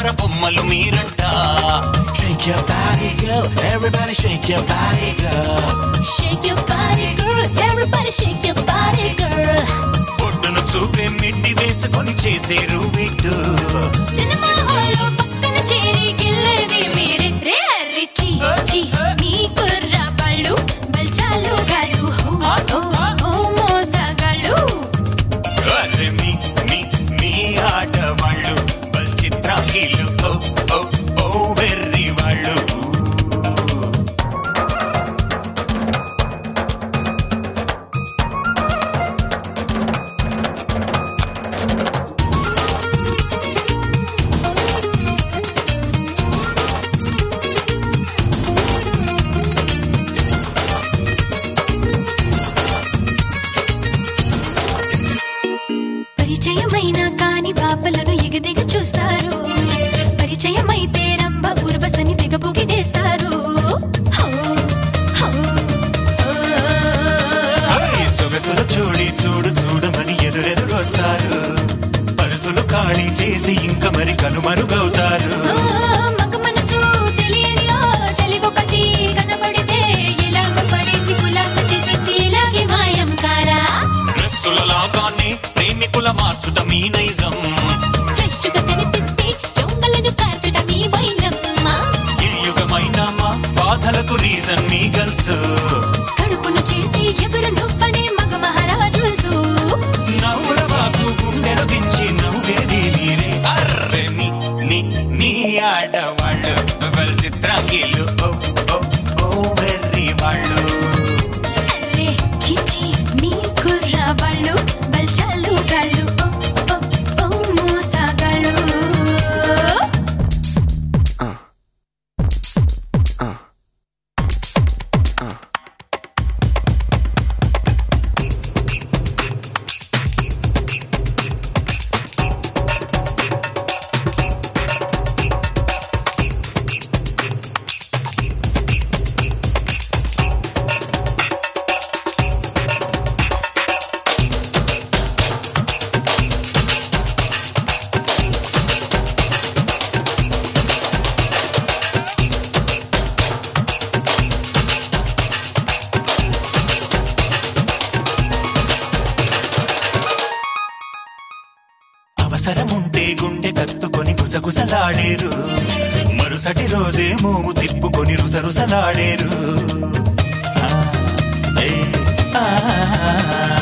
బంగార బొమ్మలు మీరంట Shake your body, girl. Everybody shake your body, girl. Shake your body, girl. Everybody shake your body, girl. ఒడ్డును చూపే midi వేసుకొని చేసే రూబిట్టు cinema హాల్లో పక్కన చేరి గిల్లేది మీరే రే అర్రి చీ చీ మీ కుర్రవాళ్ళు బల్చాలు గాలు హో ఓ ఓ మోసగాళ్ళు అరే మీ మీ మీ ఆటవాళ్ళు బల్ చిత్రాంగిలు ఓ ఓ ఓ వెర్రి వాళ్ళు పరిచయమైన కాని పాపలను ఎగదిగ చూస్తారు పరిచయమైతే రంభ ఉర్వశని తెగ పొగిడేస్తారు హో, హో, ఓ. ఈ సొగసులు చూడి చూడు చూడమని ఎదురెదురొస్తారు పరుసులు ఖాళీ చేసి ఇంకా మరి కనుమరుగవుతారు ఓ, మగ మనసు తెలియని ఓ చలి ఒకటి కనబడితే ఇలాగ పడేసి కులాస చేసేసి ఇలాగే మాయం కారా డ్రెస్సుల లాగానే ప్రేమికుల మార్చుట మీ నైజం ఫ్రెష్ గా కనిపిస్తే చొంగలను కార్చుట మీ వైనమ్మ ఏ యుగమైన మా బాధలకు రీజన్ మీ గల్స్ కడుపును చేసి ఎవరు నువ్వనే మగ మహారాజు నవ్వుల బాకు గుండెను దించి నవ్వేది మీరే అర్రె నీ నీ నీ ఆడవాళ్ళు వెల్ చిత్రాంగిలు ఓ ఓ ఓ వెర్రి వాళ్ళు అరే చిచి మీ కుర్రవాళ్ళు బల్చాలు గాళ్ళు ఓ ఓ ఓ మోసగాళ్ళు అవసరముంటే గుండె కత్తుకొని గుసగుసలాడేరు మరుసటి రోజే మోము తిప్పుకొని రుసరుసలాడేరు ఆ, ఏ, ఆ,